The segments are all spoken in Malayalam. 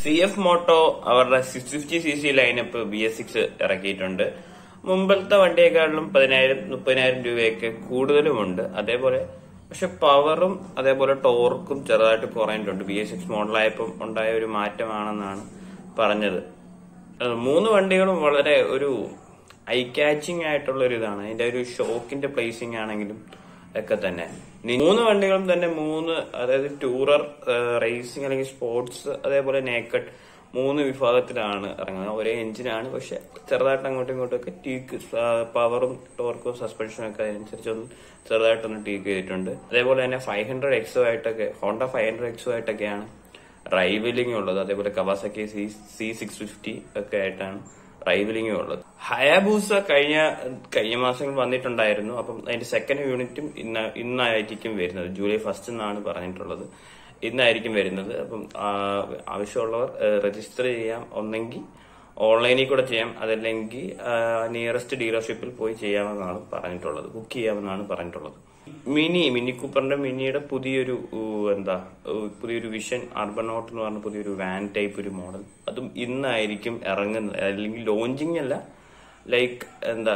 സി എഫ് മോട്ടോ അവരുടെ six fifty C C lineup B S six ഇറക്കിയിട്ടുണ്ട് മുമ്പത്തെ വണ്ടിയെക്കാളിലും പതിനായിരം മുപ്പതിനായിരം രൂപയൊക്കെ കൂടുതലുമുണ്ട് അതേപോലെ പക്ഷെ പവറും അതേപോലെ ടോർക്കും ചെറുതായിട്ട് കുറഞ്ഞിട്ടുണ്ട് ബി എസ് സിക്സ് മോഡലായപ്പം ഉണ്ടായ ഒരു മാറ്റമാണെന്നാണ് പറഞ്ഞത് അത് മൂന്ന് വണ്ടികളും വളരെ ഒരു ഐ കാച്ചിങ് ആയിട്ടുള്ള ഒരു ഇതാണ് അതിന്റെ ഒരു ഷോക്കിന്റെ പ്ലേസിംഗ് ആണെങ്കിലും ഒക്കെ തന്നെ നി- മൂന്ന് വണ്ടികളും തന്നെ മൂന്ന് അതായത് ടൂറർ റേസിംഗ് അല്ലെങ്കിൽ സ്പോർട്സ് അതേപോലെ നേക്കഡ് മൂന്ന് വിഭാഗത്തിലാണ് ഇറങ്ങുന്നത് ഒരേ എഞ്ചിനാണ് പക്ഷെ ചെറുതായിട്ട് അങ്ങോട്ടും ഇങ്ങോട്ടും ഒക്കെ ടീക്ക് പവറും ടോർക്കും സസ്പെൻഷനും ഒക്കെ അതിനനുസരിച്ചൊന്ന് ചെറുതായിട്ടൊന്ന് ടീക്ക് ചെയ്തിട്ടുണ്ട് അതേപോലെ തന്നെ ഫൈവ് ഹൺഡ്രഡ് എക്സോ ആയിട്ടൊക്കെ ഹോണ്ട ഫൈവ് ഹൺഡ്രഡ് എക്സോ ആയിട്ടൊക്കെയാണ് റൈവലിംഗ് ഉള്ളത് അതേപോലെ Kawasaki C C six fifty ഒക്കെ ആയിട്ടാണ് റൈവലിംഗ് ഉള്ളത് ഹയാബൂസ കഴിഞ്ഞ കഴിഞ്ഞ മാസങ്ങൾ വന്നിട്ടുണ്ടായിരുന്നു അപ്പം അതിന്റെ സെക്കൻഡ് യൂണിറ്റും ഇന്ന് ഇന്നായിരിക്കും വരുന്നത് ജൂലൈ ഫസ്റ്റ് എന്നാണ് പറഞ്ഞിട്ടുള്ളത് ഇന്നായിരിക്കും വരുന്നത് അപ്പം ആ, ആവശ്യമുള്ളവർ രജിസ്റ്റർ ചെയ്യാം ഒന്നെങ്കിൽ ഓൺലൈനിൽ കൂടെ ചെയ്യാം അതല്ലെങ്കിൽ നിയറസ്റ്റ് ഡീലർഷിപ്പിൽ പോയി ചെയ്യാമെന്നാണ് പറഞ്ഞിട്ടുള്ളത് ബുക്ക് ചെയ്യാമെന്നാണ് പറഞ്ഞിട്ടുള്ളത് മിനി മിനി കൂപ്പറിന്റെ മിനിയുടെ പുതിയൊരു ഊ, എന്താ ഊ, പുതിയൊരു വിഷൻ അർബൻ നോട്ട് എന്ന് പറഞ്ഞ പുതിയൊരു വാൻ ടൈപ്പ് ഒരു മോഡൽ അതും ഇന്നായിരിക്കും ഇറങ്ങുന്നത് അല്ലെങ്കിൽ ലോഞ്ചിങ് അല്ല ലൈക്ക് എന്താ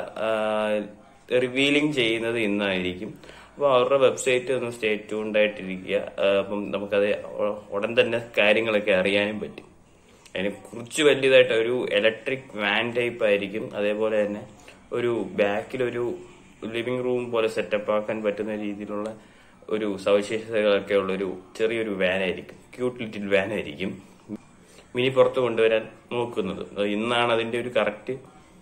റിവീലിംഗ് ചെയ്യുന്നത് ഇന്നായിരിക്കും അപ്പോൾ അവരുടെ വെബ്സൈറ്റ് ഒന്ന് സ്റ്റേ ട്യൂൺഡ് ആയിട്ടിരിക്കുക ആ, അപ്പം നമുക്കത് ഉ- ഉടൻ തന്നെ കാര്യങ്ങളൊക്കെ അറിയാനും പറ്റും അതിനെ കുറിച്ച് വലിയതായിട്ട് ഒരു ഇലക്ട്രിക് വാൻ ടൈപ്പ് ആയിരിക്കും അതേപോലെ തന്നെ ഒരു ബാക്കിലൊരു ലിവിംഗ് റൂം പോലെ സെറ്റപ്പ് ആക്കാൻ പറ്റുന്ന രീതിയിലുള്ള ഒരു സവിശേഷതകളൊക്കെ ഉള്ള ഒരു ചെറിയൊരു വാൻ ആയിരിക്കും ക്യൂട്ട് ലിറ്റിൽ വാൻ ആയിരിക്കും മിനി പുറത്ത് കൊണ്ടുവരാൻ നോക്കുന്നത് അത് ഇന്നാണ് അതിന്റെ ഒരു കറക്റ്റ്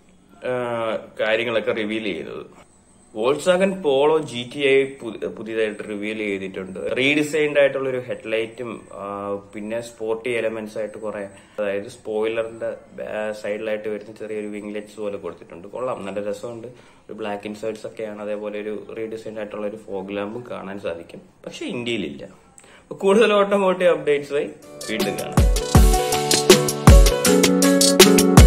കാര്യങ്ങളൊക്കെ റിവീൽ ചെയ്തത് Volkswagen Polo G T I പുതിയതായിട്ട് റിവീൽ ചെയ്തിട്ടുണ്ട് റീഡിസൈൻഡ് ആയിട്ടുള്ള ഒരു ഹെഡ്ലൈറ്റും പിന്നെ സ്പോർട്ടി എലമെന്റ്സ് ആയിട്ട് കുറെ അതായത് സ്പോയിലറിന്റെ സൈഡിലായിട്ട് വരുന്ന ചെറിയൊരു വിംഗ്ലെറ്റ്സ് പോലെ കൊടുത്തിട്ടുണ്ട് കൊള്ളാം നല്ല രസമുണ്ട് ഒരു ബ്ലാക്ക് ഇൻസേർട്സ് ഒക്കെയാണ് അതേപോലെ ഒരു റീഡിസൈൻ ആയിട്ടുള്ള ഒരു ഫോഗ് ലാമ്പും കാണാൻ സാധിക്കും പക്ഷെ ഇന്ത്യയിലില്ല അപ്പൊ കൂടുതൽ ഓട്ടോമോട്ടീവ് അപ്ഡേറ്റ്സുമായി വീണ്ടും കാണാം